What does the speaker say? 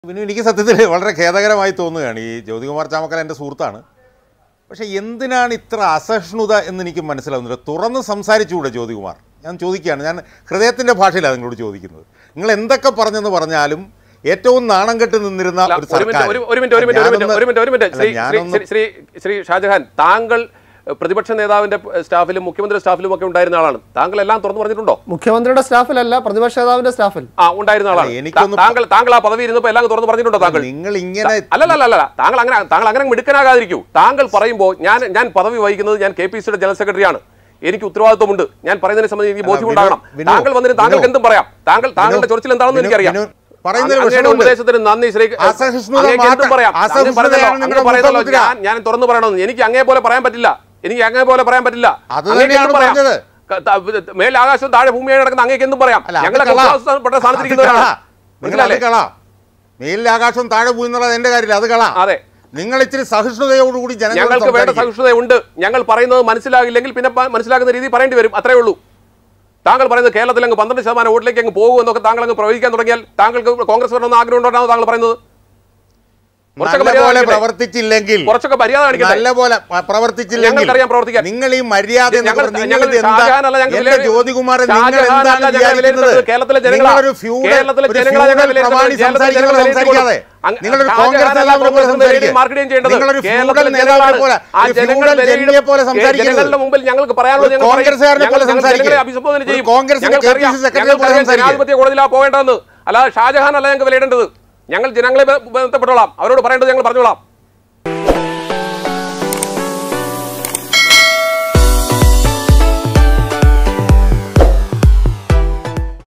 പിന്നെ എനിക്ക് സത്യത്തിൽ വളരെ ഖേദകരമായി തോന്നുകയാണ് ഈ ജ്യോതികുമാർ ചാമക്കല എൻ്റെ സുഹൃത്താണ് പക്ഷേ എന്തിനാണ് ഇത്ര അസഹിഷ്ണുത എന്ന് എനിക്ക് മനസ്സിലാവുന്നില്ല തുറന്ന് സംസാരിച്ചുകൂടെ ജ്യോതികുമാർ ഞാൻ ചോദിക്കുകയാണ് ഞാൻ ഹൃദയത്തിൻ്റെ ഭാഷയിലാണ് നിങ്ങളോട് ചോദിക്കുന്നത് നിങ്ങൾ എന്തൊക്കെ പറഞ്ഞെന്ന് പറഞ്ഞാലും ഏറ്റവും നാണം കെട്ട് നിന്നിരുന്ന അല്ല, ഒരു ഒരു മിനിറ്റ് സർക്കാർ ഒരു ഒരു മിനിറ്റ് ഒരു മിനിറ്റ് ഒരു മിനിറ്റ് ഞാനൊന്ന് ഒരു മിനിറ്റ് ഒരു മിനിറ്റ് അല്ല, ശ്രീ ശ്രീ ഞാനൊന്ന് ശ്രീ ശ്രീ ശ്രീ ഷാജഹാൻ താങ്കൾ എഹ്, പ്രതിപക്ഷ നേതാവിന്റെ എഹ്, സ്റ്റാഫിലും മുഖ്യമന്ത്രി സ്റ്റാഫിലും ഒക്കെ ഉണ്ടായിരുന്ന ആളാണ് താങ്കൾ എല്ലാം തുറന്നു പറഞ്ഞിട്ടുണ്ടോ മുഖ്യമന്ത്രിയുടെ സ്റ്റാഫിലല്ല പ്രതിപക്ഷ നേതാവിന്റെ സ്റ്റാഫിൽ ആ ഉണ്ടായിരുന്ന ആളാണ് അല്ല, എനിക്കൊന്ന് താ- താങ്കൾ താങ്കൾ ആ പദവി ഇരുന്നപ്പോൾ എല്ലാം തുറന്നു പറഞ്ഞിട്ടുണ്ടോ താങ്കൾ നിങ്ങൾ ഇങ്ങനെ അല്ലല്ല അല്ലല്ല താങ്കൾ അങ്ങനെ താങ്കൾ അങ്ങനെ മിടുക്കനാകാതിരിക്കൂ താങ്കൾ പറയുമ്പോൾ ഞാൻ ഞാൻ പദവി വഹിക്കുന്നത് ഞാൻ കെ പി സിയുടെ ജനറൽ സെക്രട്ടറിയാണ് എനിക്ക് ഉത്തരവാദിത്വമുണ്ട് ഞാൻ പറയുന്നതിനെ സംബന്ധിച്ച് എനിക്ക് അല്ല, ബോധ്യമുണ്ടാകണം വിനു- വിനു- താങ്കൾ വന്നിട്ട് താങ്കൾക്ക് വിനു- എന്തും പറയാം താങ്കൾ താങ്കളുടെ വിനു- ചൊറിച്ചിൽ എന്താണെന്ന് വിനു- എനിക്കറിയാം വിനു- പറയുന്നതിൽ അങ്ങയുടെ വിഷമമുണ്ട്. ഉപദേശത്തിന് നന്ദി ശ്രീ അസഹിഷ്ണുത അങ്ങേക്ക് എന്തും മാത്രം- പറയാം അങ്ങ് അസഹിഷ്ണുതയാണ് പറഞ്ഞല്ലോ, നിങ്ങളുടെ അങ്ങ് പറയുന്നല്ലോ, മുഖമുദ്ര. ഞാൻ ഞാൻ തുറന്നു പറയണമെന്ന് എനിക്ക് അങ്ങേ പോലെ പറയാൻ പറ്റില്ല എനിക്ക് അങ്ങേ പോലെ പറയാൻ പറ്റില്ല അത് അങ്ങേക്ക് തന്നെയാണ് എന്തും പറയാം. പറഞ്ഞത്. ക- ത- മേൽ ആകാശവും താഴെ ഭൂമിയായി കിടക്കുന്ന അങ്ങേക്ക് എന്തും പറയാം അല്ല, അത് ഞങ്ങളൊക്കെ കളാ. ഉത്തരവാദിത്തപ്പെട്ട അത് സ്ഥാനത്തിരിക്കുന്നവരാണ് കളാ. നിങ്ങൾ അത് മനസ്സിലല്ലേ കളാ മേലിൽ ആകാശം താഴെ പോയി എന്നുള്ളത് എന്റെ കാര്യമില്ല അത് കളാ അതെ നിങ്ങൾ ഇച്ചിരി സഹിഷ്ണുതയോടുകൂടി ജനങ്ങളോട് ഞങ്ങൾക്ക് വേണ്ട സംസാരിക്കുക. സഹിഷ്ണുതയുണ്ട് ഞങ്ങൾ പറയുന്നത് മനസ്സിലാകില്ലെങ്കിൽ പിന്നെ പ- മനസ്സിലാക്കുന്ന രീതി പറയേണ്ടി വരും അത്രേ ഉള്ളൂ താങ്കൾ പറയുന്നത് കേരളത്തിൽ അങ്ങ് പന്ത്രണ്ട് ശതമാനം വോട്ടിലേക്ക് അങ്ങ് പോകും എന്നൊക്കെ താങ്കൾ അങ്ങ് പ്രവചിക്കാൻ തുടങ്ങിയാൽ താങ്കൾക്ക് കോൺഗ്രസ് വരണമെന്ന് ആഗ്രഹം ഉണ്ടോന്നാണ് താങ്കൾ പറയുന്നത് കുറച്ചൊക്കെ നല്ല മര്യാദ പോലെ കാണിക്കട്ടെ. പ്രവർത്തിച്ചില്ലെങ്കിൽ കുറച്ചൊക്കെ മര്യാദ കാണിക്കട്ടെ നല്ല പോലെ പ- പ്രവർത്തിച്ചില്ലെങ്കിൽ ഞങ്ങൾക്കറിയാം പ്രവർത്തിക്കാൻ. നിങ്ങൾ ഈ മര്യാദ എന്ന് ഞങ്ങൾ- പറഞ്ഞ് ഞങ്ങൾ നിങ്ങൾ ഇത് എന്താ- ഷാജഹാനല്ല ഞങ്ങൾ എന്റെ വിലയിരുത്തുന്നത്. ജ്യോതികുമാരൻ നിങ്ങൾ ഷാജഹാനല്ല എന്താണ് ഞങ്ങൾ വിചാരിക്കുന്നത് വിലയിരുത്തുന്നത്. കേരളത്തിലെ ജനങ്ങളാ. നിങ്ങളൊരു ഫ്യൂഡൽ കേരളത്തിലെ ഒരു ജനങ്ങളാ ഞങ്ങൾ ഫ്യൂഡൽ വിലയിരുത്തുന്നത്. പ്രമാണി കേരളത്തിലെ സംസാരിക്കുന്ന ജനങ്ങൾ സംസാരിക്കാതെ വിലയിരുത്തുന്നത്. നിങ്ങളൊരു ഷാജഹാനല്ല കോൺഗ്രസ് നേതാവിനെ പോലെ കോൺഗ്രസ് സംസാരിക്കുക മാർക്കറ്റിംഗ് ചെയ്യേണ്ടത്. നിങ്ങളൊരു ഫ്യൂഡൽ കേരളത്തിലെ നേതാവിനെ ജനങ്ങളാണ്. പോലെ ആ ഒരു ജനങ്ങൾ ഫ്യൂഡൽ വിലയിരുത്തും. ജന്മിയെ പോലെ ജനങ്ങളുടെ സംസാരിക്കരുത് മുമ്പിൽ ഞങ്ങൾക്ക് പറയാനുള്ളത് ഒരു ഞങ്ങൾ പറയും. കോൺഗ്രസ്സുകാരനെ ഞങ്ങൾ- പോലെ ഞങ്ങൾ സംസാരിക്കുക. ജനങ്ങളെ അഭിസംബോധന ചെയ്യും ഒരു കോൺഗ്രസിന്റെ ഞങ്ങൾക്കറിയാം. കെ പി സി സെക്രട്ടറി ഞങ്ങൾക്കറിയാം പോലെ സംസാരിക്കുക. ജനാധിപത്യ കോടതിയിലാണ് പോകേണ്ടതെന്ന് അല്ലാതെ ഷാജഹാൻ അല്ല ഞങ്ങൾക്ക് വിലയിടേണ്ടത് ഞങ്ങൾ ജനങ്ങളെ ബന്ധപ്പെട്ടോളാം അവരോട് പറയേണ്ടത് ഞങ്ങൾ പറഞ്ഞോളാം